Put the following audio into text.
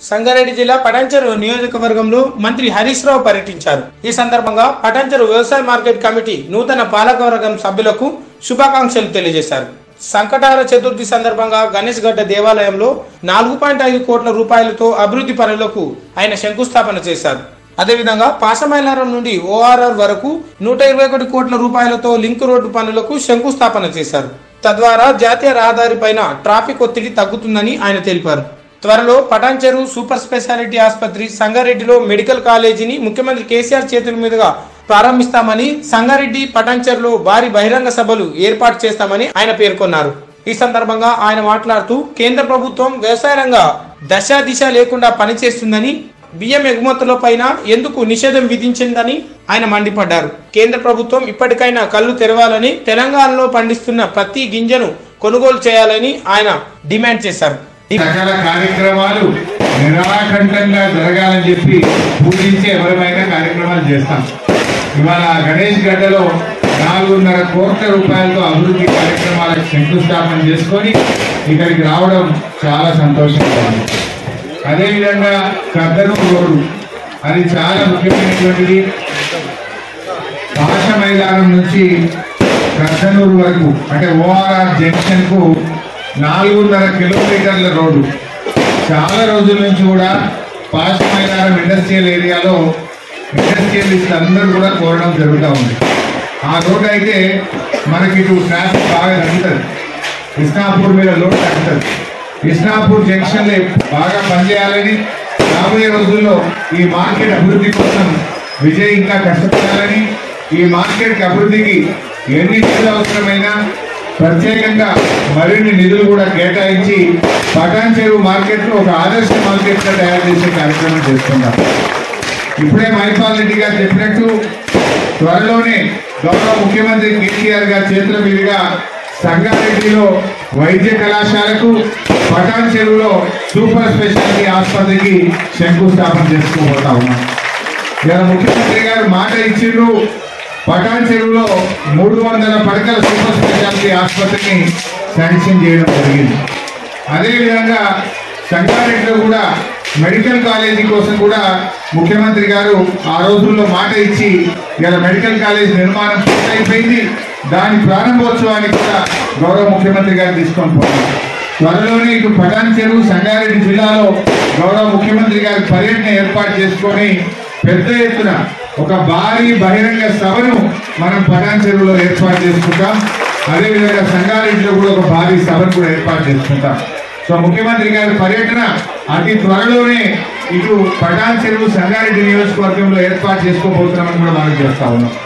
సంగారెడ్డి జిల్లా పటాంచెరు నియోజకవర్గంలో మంత్రి హరీష్ రావు పర్యటించారు ఈ సందర్భంగా పటాంచెరు వ్యవసాయ మార్కెట్ కమిటీ నూతన పాలకవర్గం సభ్యులకు శుభాకాంక్షలు తెలియజేశారు సంకటార చతుర్థి సందర్భంగా గణేష్ గడ్డ దేవాలయంలో నాలుగు పాయింట్ ఐదు కోట్ల రూపాయలతో అభివృద్ధి పనులకు ఆయన శంకుస్థాపన చేశారు అదేవిధంగా పాసమైలారం నుండి ఓఆర్ఆర్ వరకు నూట ఇరవై ఒకటి కోట్ల రూపాయలతో లింక్ రోడ్డు పనులకు శంకుస్థాపన చేశారు తద్వారా జాతీయ రహదారి పైన ట్రాఫిక్ ఒత్తిడి తగ్గుతుందని ఆయన తెలిపారు త్వరలో పటాన్చెరు సూపర్ స్పెషాలిటీ ఆసుపత్రి సంగారెడ్డిలో మెడికల్ కాలేజీని ముఖ్యమంత్రి కేసీఆర్ చేతుల మీదుగా ప్రారంభిస్తామని సంగారెడ్డి పటాన్చెరులో భారీ బహిరంగ సభలు ఏర్పాటు చేస్తామని ఆయన పేర్కొన్నారు ఈ సందర్భంగా ఆయన మాట్లాడుతూ కేంద్ర ప్రభుత్వం వ్యవసాయ రంగ దశ దిశ లేకుండా పనిచేస్తుందని బియ్యం ఎగుమతుల పైన ఎందుకు నిషేధం విధించిందని ఆయన మండిపడ్డారు కేంద్ర ప్రభుత్వం ఇప్పటికైనా కళ్ళు తెరవాలని తెలంగాణలో పండిస్తున్న ప్రతి గింజను కొనుగోలు చేయాలని ఆయన డిమాండ్ చేశారు సకల కార్యక్రమాలు నిరాకంఠంగా జరగాలని చెప్పి పూజించే ఎవరమైనా కార్యక్రమాలు చేస్తాం ఇవాళ గణేష్ గడ్డలో నాలుగున్నర కోట్ల రూపాయలతో అభివృద్ధి కార్యక్రమాలకు శంకుస్థాపన చేసుకొని ఇక్కడికి రావడం చాలా సంతోషంగా ఉంది అదేవిధంగా కద్దరు రోడ్డు అది చాలా ముఖ్యమైనటువంటిది భాష మైదానం నుంచి కద్దనూరు వరకు అంటే ఓఆర్ఆర్ జంక్షన్ కు నాలుగున్నర కిలోమీటర్ల రోడ్డు చాలా రోజుల నుంచి కూడా పాష మైదానం ఇండస్ట్రియల్ ఏరియాలో ఇండస్ట్రియలిస్ట్ అందరూ కూడా కోరడం జరుగుతూ ఉంది ఆ రోడ్డు అయితే మనకి ఇటు ట్రాఫిక్ బాగా తగ్గుతుంది కృష్ణాపూర్ మీద లోడ్ తగ్గుతుంది కృష్ణాపూర్ జంక్షన్ లో బాగా పనిచేయాలని రాబోయే రోజుల్లో ఈ మార్కెట్ అభివృద్ధి కోసం విజయ్ ఇంకా కష్టపడాలని ఈ మార్కెట్ అభివృద్ధికి ఎన్ని నిధులు అవసరమైనా ప్రత్యేకంగా మరిన్ని నిధులు కూడా కేటాయించి పటాన్ చెరువు మార్కెట్ ఒక ఆదర్శ మార్కెట్ గా తయారు చేసే కార్యక్రమం చేస్తున్నాం ఇప్పుడే మైపాల్ రెడ్డి గారు చెప్పినట్టు త్వరలోనే గౌరవ ముఖ్యమంత్రి కేసీఆర్ గారి చేతుల మీదుగా సంగారెడ్డిలో వైద్య కళాశాలకు పటాన్ చెరువులో సూపర్ స్పెషాలిటీ ఆసుపత్రికి శంకుస్థాపన చేసుకోబోతా ఉన్నాం ఇలా ముఖ్యమంత్రి గారు మాట ఇచ్చిండ్రు పటాన్ చెరువులో మూడు వందల పడకల సూపర్ స్పెషాలిటీ ఆసుపత్రిని శాంక్షన్ చేయడం జరిగింది అదేవిధంగా సంగారెడ్డిలో కూడా మెడికల్ కాలేజీ కోసం కూడా ముఖ్యమంత్రి గారు ఆ రోజుల్లో మాట ఇచ్చి ఇలా మెడికల్ కాలేజ్ నిర్మాణం పూర్తయిపోయింది దాని ప్రారంభోత్సవానికి కూడా గౌరవ ముఖ్యమంత్రి గారు తీసుకొని పోతారు త్వరలోనే ఇటు పటాన్ చెరువు సంగారెడ్డి జిల్లాలో గౌరవ ముఖ్యమంత్రి గారి పర్యటన ఏర్పాటు చేసుకొని పెద్ద ఎత్తున ఒక భారీ బహిరంగ సభను మనం పటాన్ చెరువులో ఏర్పాటు చేసుకుంటాం అదేవిధంగా సంగారెడ్డిలో కూడా ఒక భారీ సభను కూడా ఏర్పాటు చేసుకుంటాం సో ముఖ్యమంత్రి గారి పర్యటన అతి త్వరలోనే ఇటు పటాన్ చెరువు సంగారెడ్డి నియోజకవర్గంలో ఏర్పాటు చేసుకోబోతున్నామని కూడా మనం చేస్తా ఉన్నాం